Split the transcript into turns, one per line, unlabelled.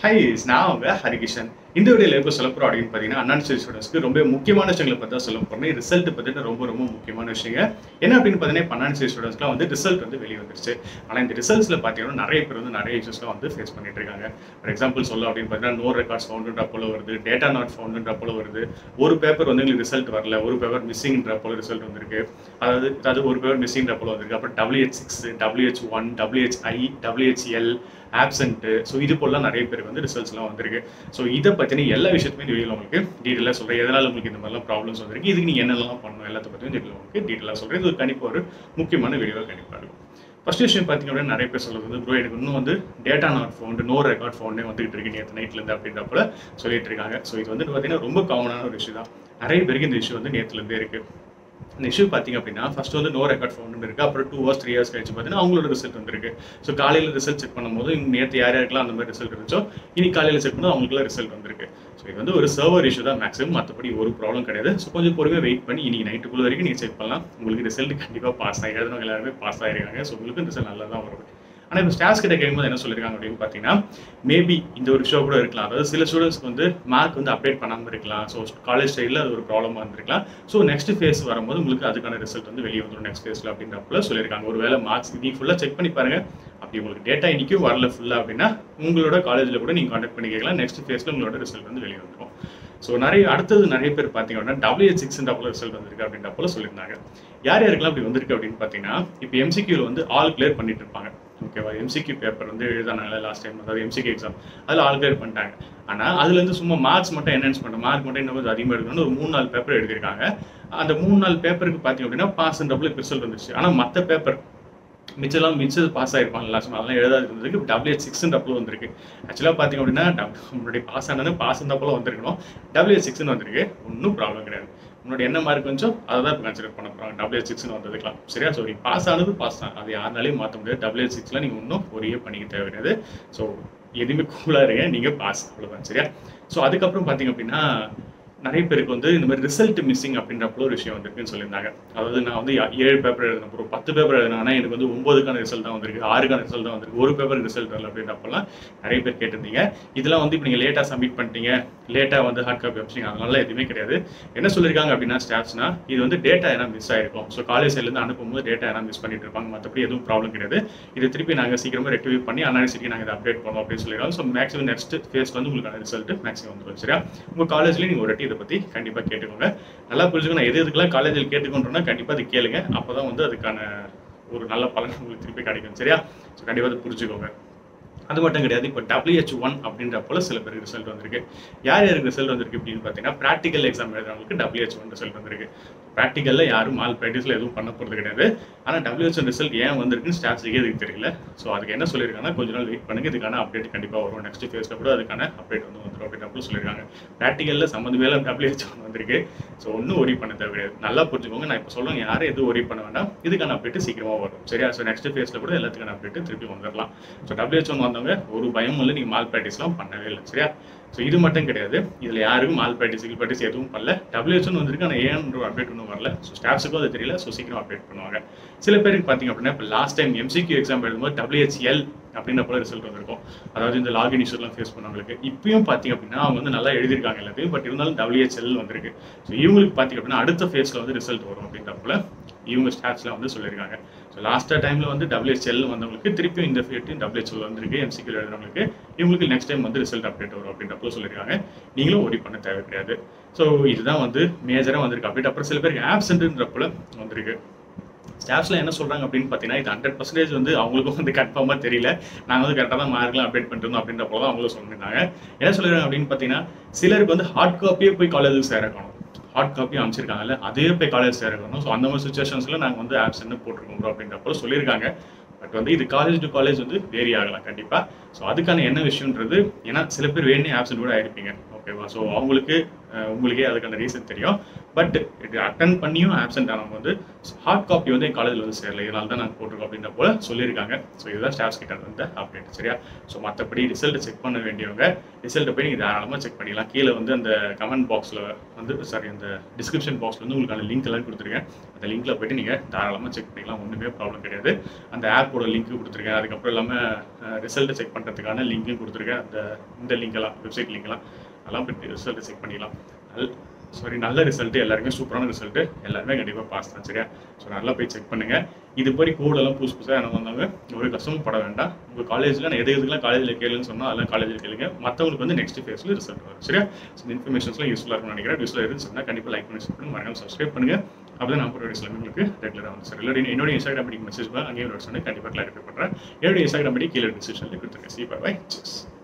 high நான் உங்க ஹரிகிஷன் இந்த வீடியோல எப்போ சொல்ல போறோம் அப்படின்னு பார்த்தீங்கன்னா அன்அன்ஸ்டேட் ஸ்டூடெண்ட்ஸ்க்கு ரொம்ப முக்கியமான விஷயங்களை பற்றி தான் சொல்ல போறேன் ரிசல்ட் பற்றின ரொம்ப ரொம்ப முக்கியமான விஷயங்க என்ன அப்படின்னு பார்த்தீங்கன்னா இப்போ அன்அன்ஸ்டேட் ஸ்டூடெண்ட்ஸ்க்குலாம் வந்து ரிசல்ட் வந்து வெளியே வந்துருச்சு ஆனால் இந்த ரிசல்ட்ஸில் பார்த்தீங்கன்னா நிறைய பேர் வந்து நிறைய இஷ்யூஸ்லாம் வந்து ஃபேஸ் பண்ணிட்டு இருக்காங்க ஃபார் எக்ஸாம்பிள் சொல்ல அப்படின்னு பார்த்தீங்கன்னா நோ ரெக்கார்ட்ஸ் ஃபவுண்டுன்ற போல வருது டேட்டா நாட் ஃபவுண்டுன்ற போல வருது ஒரு பேப்பர் வந்து எங்களுக்கு ரிசல்ட் வரல ஒரு பேப்பர் மிஸ்ஸிங்ன்ற போல ரிசல்ட் வந்திருக்கு அதாவது அதாவது ஒரு பேப்பர் மிஸ்ஸிங்ன்ற போல வந்திருக்கு அப்புறம் WH six WH one WHI WHL absent so இது போலாம் நிறைய பேருக்கு வந்து ரிசல்ட்ஸ்லாம் வந்திருக்கு ஸோ இதை பற்றின எல்லா விஷயத்துமே இந்த வீடியோவில் உங்களுக்கு டீட்டெயிலாக சொல்கிறேன் எதனால் உங்களுக்கு இந்த மாதிரிலாம் ப்ராப்ளம்ஸ் வந்திருக்கு இதுக்கு நீங்கள் என்னெல்லாம் பண்ணணும் எல்லாத்த பற்றியும் இந்த வீடியோவில் உங்களுக்கு டீட்டெயிலாக சொல்கிறேன் இது ஒரு கண்டிப்பாக ஒரு முக்கியமான வீடியோவாக கண்டிப்பாக இருக்கும் ஃபர்ஸ்ட் விஷயம் பார்த்தீங்க அப்படின்னா நிறைய பேர் சொல்றது வந்து ப்ரோ எனக்கு இன்னும் வந்து data not found no record ஃபவுண்டே வந்துகிட்டு இருக்கு நேற்று நைட்லேருந்து அப்படின்றப்பல சொல்லிட்டு இருக்காங்க ஸோ இது வந்து பார்த்தீங்கன்னா ரொம்ப காமனான ஒரு இஷ்யூ தான் நிறைய பேருக்கு இந்த இஷ்யூ வந்து நேற்றுலேருந்தே இருக்குது இந்த இஷ்யூ பார்த்தீங்க அப்படின்னா ஃபர்ஸ்ட் வந்து நோ ரெக்கார்ட் ஃபவுண்ட் இருக்கு அப்புறம் டூ ஹவர்ஸ் த்ரீ ஹவர்ஸ் கழிச்சு பார்த்தீங்கன்னா அவங்களோட ரிசல்ட் வந்திருக்கு ஸோ காலையில் ரிசல்ட் செக் பண்ணும்போது நேற்று யார் யாருக்கெல்லாம் அந்த மாதிரி ரிசல்ட் இருந்துச்சோ இனி காலையில் செக் பண்ணி அவங்களுக்குலாம் ரிசல்ட் வந்திருக்கு ஸோ இது வந்து ஒரு சர்வர் இஷ்யூ தான் மேக்ஸிமம் மற்றபடி ஒரு ப்ராப்ளம் கிடையாது ஸோ கொஞ்சம் பொறுமையாக வெயிட் பண்ணி இன்னைக்கு நைட்டுக்குள்ள வரைக்கும் நீங்கள் செக் பண்ணலாம் உங்களுக்கு ரிசல்ட் கண்டிப்பாக பாஸ் ஆகி எழுதினவங்க எல்லாருமே பாஸ் ஆகிருக்காங்க ஸோ உங்களுக்கு ரிசல்ட் நல்லா தான் வரும் ஆனால் இப்போ ஸ்டாஃப்ஸ் கிட்ட கேட்கும்போது என்ன சொல்லியிருக்காங்க அப்படின்னு பார்த்தீங்கன்னா மேபி இந்த ஒரு ஷோ கூட இருக்கலாம் அதாவது சில ஸ்டூடெண்ட்ஸ்க்கு வந்து மார்க் வந்து அப்டேட் பண்ணாமல் இருக்கலாம் ஸோ காலேஜ் ஸ்டைலில் அது ஒரு ப்ராப்ளமாக இருந்திருக்கலாம் ஸோ நெக்ஸ்ட் ஃபேஸ் வரும்போது உங்களுக்கு அதுக்கான ரிசல்ட் வந்து வெளியே வந்துடும் நெக்ஸ்ட் ஃபேஸில் அப்படின்றப்பல சொல்லியிருக்காங்க ஒரு வேலை மார்க்ஸ் நீங்கள் ஃபுல்லாக செக் பண்ணி பாருங்க அப்படி உங்களுக்கு டேட்டா இன்றைக்கும் வரல ஃபுல்லாக அப்படின்னா உங்களோட காலேஜில் கூட நீங்கள் கான்டாக்ட் பண்ணி கேட்கலாம் நெக்ஸ்ட் ஃபேஸில் உங்களோட ரிசல்ட் வந்து வெளியே வந்துடும் ஸோ நிறைய அடுத்தது நிறைய பேர் பார்த்தீங்க அப்படின்னா டபிள்யூஹெச் சிக்ஸ் டபுள் ரிசல்ட் வந்திருக்கு அப்படின்ற போல சொல்லியிருந்தாங்க யார் யாருக்கெல்லாம் அப்படி வந்திருக்கு அப்படின்னு பார்த்தீங்கன்னா இப்போ எம்சிக்யூவில் வந்து ஆல் கிளியர் பண்ணிட்டு இருப்பாங்க ஓகேவா எம்சிக்யூ பேப்பர் வந்து எழுதானால லாஸ்ட் டைம் அதாவது எம்சிக்யூ எக்ஸாம் அதில் ஆல் கிளியர் பண்ணிட்டாங்க ஆனால் அதுலேருந்து சும்மா மார்க்ஸ் மட்டும் என்ஹான்ஸ் பண்ண மார்க் மட்டும் இன்னும் கொஞ்சம் அதிகமாக எடுக்கணும்னு ஒரு மூணு நாலு பேப்பர் எழுதியிருக்காங்க அந்த மூணு நாலு பேப்பருக்கு பார்த்தீங்க அப்படின்னா பாஸ் டபுள் ரிசல்ட் வந்துச்சு ஆனால் மற்ற பேப்பர் மிச்சம்லாம் மிச்சம் பாஸ் ஆயிருப்பாங்க லாஸ்ட் அதெல்லாம் எழுதாது இருந்ததுக்கு டபிள்யூஹெச் சிக்ஸ் டபுள் வந்திருக்கு ஆக்சுவலாக பார்த்தீங்க அப்படின்னா உங்களுடைய பாஸ் ஆனது பாஸ் போல வந்திருக்கணும் டபிள்யூஹெச் சிக்ஸ்னு வந்திருக்கு ஒன்றும் ப்ராப்ளம் கிடையாது உன்னோட என்ன மார்க் கொஞ்சம் அதை தான் இப்போ கன்சிடர் பண்ண போகிறாங்க டபிள்யூஹெச் சிக்ஸ்னு வந்ததுக்கலாம் சரியா ஸோ நீ பாஸ் ஆனது பாஸ் தான் அது யாருனாலையும் மாற்ற முடியாது டபிள்யூஹெச் சிக்ஸில் நீங்கள் இன்னும் ஒரே பண்ணிக்க தேவை கிடையாது ஸோ எதுவுமே கூலாக இருங்க நீங்கள் பாஸ் அவ்வளோதான் சரியா ஸோ அதுக்கப்புறம் பார்த்தீங்க அப்படின்னா நிறைய பேருக்கு வந்து இந்த மாதிரி ரிசல்ட் மிஸ்ஸிங் அப்படின்றப்போ ஒரு விஷயம் வந்திருக்குன்னு சொல்லியிருந்தாங்க அதாவது நான் வந்து ஏழு பேப்பர் எழுதின ஒரு பத்து பேப்பர் எழுதினா எனக்கு வந்து ஒன்பதுக்கான ரிசல்ட் தான் வந்திருக்கு ஆறுக்கான ரிசல்ட் தான் வந்திருக்கு ஒரு பேப்பர் ரிசல்ட் வரல அப்படின்றப்பெல்லாம் நிறைய பேர் கேட்டிருந்தீங்க இதெல்லாம் வந்து இப்போ நீங்கள் லேட்டாக சப்மிட் பண்ணிட்டீங்க லேட்டாக வந்து ஹார்ட் காப்பி அமிச்சிங்க அதனால எதுவுமே கிடையாது என்ன சொல்லியிருக்காங்க அப்படின்னா ஸ்டாஃப்ஸ்னா இது வந்து டேட்டா எதனா மிஸ் ஆயிருக்கும் ஸோ காலேஜ் சைட்லேருந்து அனுப்பும்போது டேட்டா எதனா மிஸ் பண்ணிட்டு இருப்பாங்க மற்றபடி எதுவும் ப்ராப்ளம் கிடையாது இது திருப்பி நாங்கள் சீக்கிரமாக ரெக்டிஃபை பண்ணி அனாலிசிட்டி நாங்கள் இதை அப்டேட் பண்ணோம் அப்படின்னு சொல்லிடுறோம் ஸோ மேக்ஸிமம் நெக்ஸ்ட் ஃபேஸ் வந்து உங்களுக்கான ரிசல்ட் மேக்ஸிமம் வந்துடும் சரியா உங்கள் காலேஜ்லேயும் நீங்கள் ஒரு வாட்டி இதை பற்றி கண்டிப்பாக கேட்டுக்கோங்க நல்லா புரிஞ்சுக்கணும் நான் எது எதுக்கெல்லாம் காலேஜில் கேட்டுக்கொண்டோம்னா கண்டிப்பாக அது கேளுங்க அப்போ தான் வந்து அதுக்கான ஒரு நல்ல பலன் உங்களுக்கு திருப்பி கிடைக்கும் சரியா ஸோ கண்டிப்பாக அதை புரிஞ்சுக்கோங்க அது மட்டும் கிடையாது இப்போ டபிள்யூஹெச் ஒன் அப்படின்ற போல சில பேருக்கு ரிசல்ட் வந்திருக்கு யார் யாருக்கு ரிசல்ட் வந்திருக்கு அப்படின்னு பார்த்தீங்கன்னா ப்ராக்டிக்கல் எக்ஸாம் எழுதுறவங்களுக்கு டபிள்யூஹெச் ஒன் ரிசல்ட் வந்திருக்கு ப்ராக்டிக்கலில் யாரும் மால் ப்ராக்டிஸில் எதுவும் பண்ண போகிறது கிடையாது ஆனால் டபிள்யூஹெச் ஒன் ரிசல்ட் ஏன் வந்திருக்குன்னு ஸ்டாஃப்ஸுக்கே இதுக்கு தெரியல ஸோ அதுக்கு என்ன சொல்லியிருக்காங்கன்னா கொஞ்ச நாள் வெயிட் பண்ணுங்க இதுக்கான அப்டேட் கண்டிப்பாக வரும் நெக்ஸ்ட் ஃபேஸில் கூட அதுக்கான அப்டேட் வந்து வந்துடும் அப்படின்ற சொல்லியிருக்காங்க ப்ராக்டிக்கலில் சம்மந்தமே இல்லை டபிள்யூஹெச் ஒன் வந்திருக்கு ஸோ ஒன்றும் ஒரி பண்ண தேவை கிடையாது நல்லா புரிஞ்சுக்கோங்க நான் இப்போ சொல்லுவேன் யாரும் எதுவும் ஒரி பண்ண வேண்டாம் இதுக்கான அப்டேட் சீக்கிரமாக வரும் சரியா ஸோ நெக்ஸ்ட் ஃபேஸில் கூட எல்லாத்துக்கான அப்டேட் திருப்பி வந்துடலாம் ஸோ டபிள்யூஹெச் ஒன் வந்தவங்க ஒரு பயம் இல்லை நீங்கள் மால் ப்ராக்டிஸ்லாம் பண்ணவே இல்லை சரியா ஸோ இது மட்டும் கிடையாது இதில் யாருக்கும் மால் ப்ராக்டிஸ் சிவில் ப்ராக்டிஸ் எதுவும் பண்ணல டபிள்யூஹெச் ஒன் வந்திருக்கு ஆனால் ஏன்ற அப்டேட் ஒன்றும் வரல ஸோ ஸ்டாஃப்ஸுக்கும் அது தெரியல ஸோ சீக்கிரம் அப்டேட் பண்ணுவாங்க சில பேருக்கு பார்த்தீங்க அப்படின்னா இப்போ லாஸ்ட் டைம் எம்சிக்யூ எக்ஸாம் எழுதும்போது டபிள்யூஹெச்எல் அப்படின்ற போல ரிசல்ட் வந்திருக்கும் அதாவது இந்த லாகின் இஷ்யூலாம் ஃபேஸ் பண்ணவங்களுக்கு இப்பயும் பார்த்தீங்க அப்படின்னா அவங்க வந்து நல்லா எழுதியிருக்காங்க எல்லாத்தையும் பட் இருந்தாலும் டபிள்யூஹெச்எல் வந்திருக்கு ஸோ இவங்களுக்கு பார்த்தீங்க அப்படின்னா அடுத்த ஃபேஸில் வந்து ரிசல்ட் வரும் அப்படின்றப்பல இவங்க ஸ்டாஃப்ஸ்லாம் வந்து சொல்லியிருக்காங்க ஸோ லாஸ்ட்டாக டைமில் வந்து டபிள்யூஹெச்எல் வந்தவங்களுக்கு திருப்பியும் இந்த ஃபேட்டையும் டபிள்யூஹெச்எல் வந்திருக்கு எம்சிக்யூ எழுதுறவங்களுக்கு இவங்களுக்கு நெக்ஸ்ட் டைம் வந்து ரிசல்ட் அப்டேட் வரும் அப்படின்றப்போ சொல்லியிருக்காங்க நீங்களும் ஒரி பண்ண தேவை கிடையாது ஸோ இதுதான் வந்து மேஜராக வந்திருக்கு அப்டேட் அப்புறம் சில பேருக்கு ஆப்சென்ட்ன்றப்பல வந்திருக்கு ஸ்டாஃப்ஸ்லாம் என்ன சொல்கிறாங்க அப்படின்னு பார்த்தீங்கன்னா இது ஹண்ட்ரட் பர்சன்டேஜ் வந்து அவங்களுக்கும் வந்து கன்ஃபார்மாக தெரியல நாங்கள் வந்து கரெக்டாக தான் மார்க்லாம் அப்டேட் பண்ணிட்டு அப்படின்ற போல தான் அவங்களும் சொல்லியிருந்தாங்க என்ன சொல்லிடுறாங்க அப்படின்னு பார்த்தீங்கன்னா சிலருக்கு வந்து ஹார்ட் காப்பியே போய் காலேஜுக்கு சேரக்கணும் ஹார்ட் காப்பி அமைச்சிருக்காங்கல்ல அதே போய் காலேஜ் சேரக்கணும் ஸோ அந்த மாதிரி சுச்சுவேஷன்ஸில் நாங்கள் வந்து ஆப்சென்ட் போட்டிருக்கோம் ப்ரோ அப்படின்றப்போ சொல்லியிருக்காங்க பட் வந்து இது காலேஜ் டு காலேஜ் வந்து வேரி ஆகலாம் கண்டிப்பாக ஸோ அதுக்கான என்ன விஷயன்றது ஏன்னா சில பேர் வேணே ஆப்சென்ட் கூட ஆயிருப்பீங்க ஓகேவா ஸோ அவங்களுக்கு உங்களுக்கே அதுக்கான ரீசன் தெரியும் பட் இது அட்டன் பண்ணியும் ஆப்சென்ட் ஆனவங்க வந்து ஹார்ட் காப்பி வந்து என் காலேஜில் வந்து சேரல இதனால தான் நாங்கள் போட்டிருக்கோம் அப்படின்ற போல சொல்லியிருக்காங்க ஸோ இதுதான் ஸ்டாஃப்ஸ் கிட்ட வந்து அப்டேட் சரியா ஸோ மற்றபடி ரிசல்ட்டை செக் பண்ண வேண்டியவங்க ரிசல்ட்டை போய் நீங்கள் தாராளமாக செக் பண்ணிக்கலாம் கீழே வந்து அந்த கமெண்ட் பாக்ஸில் வந்து சாரி அந்த டிஸ்கிரிப்ஷன் பாக்ஸில் வந்து உங்களுக்கான லிங்க் எல்லாம் கொடுத்துருக்கேன் அந்த லிங்க்ல போயிட்டு நீங்கள் தாராளமாக செக் பண்ணிக்கலாம் ஒன்றுமே ப்ராப்ளம் கிடையாது அந்த ஆப்போட லிங்க் கொடுத்துருக்கேன் அதுக்கப்புறம் இல்லாமல் ரிசல்ட்டை செக் பண்ணுறதுக்கான லிங்க்கும் கொடுத்துருக்கேன் அந்த இந்த லிங்க் எல்லாம் வெப்சைட் லிங்க் எல்லாம் அதெல்லாம் போய் ரிசல்ட்டை செக் பண்ணிக்கலாம் நல் சாரி நல்ல ரிசல்ட் எல்லாருமே சூப்பரான ரிசல்ட் எல்லாருமே கண்டிப்பாக பாஸ் தான் சரியா ஸோ நல்லா போய் செக் பண்ணுங்க இது மாதிரி கோடெல்லாம் புதுசு புதுசாக என்ன வந்தாங்க ஒரு கஷ்டமும் பட வேண்டாம் உங்கள் காலேஜில் நான் எது எதுக்கெல்லாம் காலேஜில் கேளுன்னு சொன்னால் அதெல்லாம் காலேஜில் கேளுங்க மற்றவங்களுக்கு வந்து நெக்ஸ்ட் ஃபேஸில் ரிசல்ட் வரும் சரியா ஸோ இந்த இன்ஃபர்மேஷன்ஸ்லாம் யூஸ்ஃபுல்லாக இருக்கும்னு நினைக்கிறேன் யூஸ்ஃபுல்லாக இருந்துச்சுன்னா கண்டிப்பாக லைக் பண்ணி சப்ஸ்கிரைப் மறக்காம சப்ஸ்கிரைப் பண்ணுங்க அப்போ தான் நான் போகிற வீடியோஸ் எல்லாமே உங்களுக்கு ரெகுலராக வந்து சார் இல்லை என்னோட இன்ஸ்டாகிராம் படிக்க மெசேஜ் பண்ண அங்கேயும் நோட்ஸ் வந்து கண்டிப்பாக கிளாரிஃபை பண்ணுறேன் என்னோட இன்ஸ்டாகிராம் படி கீழே டிஸ்கிரிப்ஷனில் கொடுத்துருக்கேன் சி பை பை சிக்ஸ்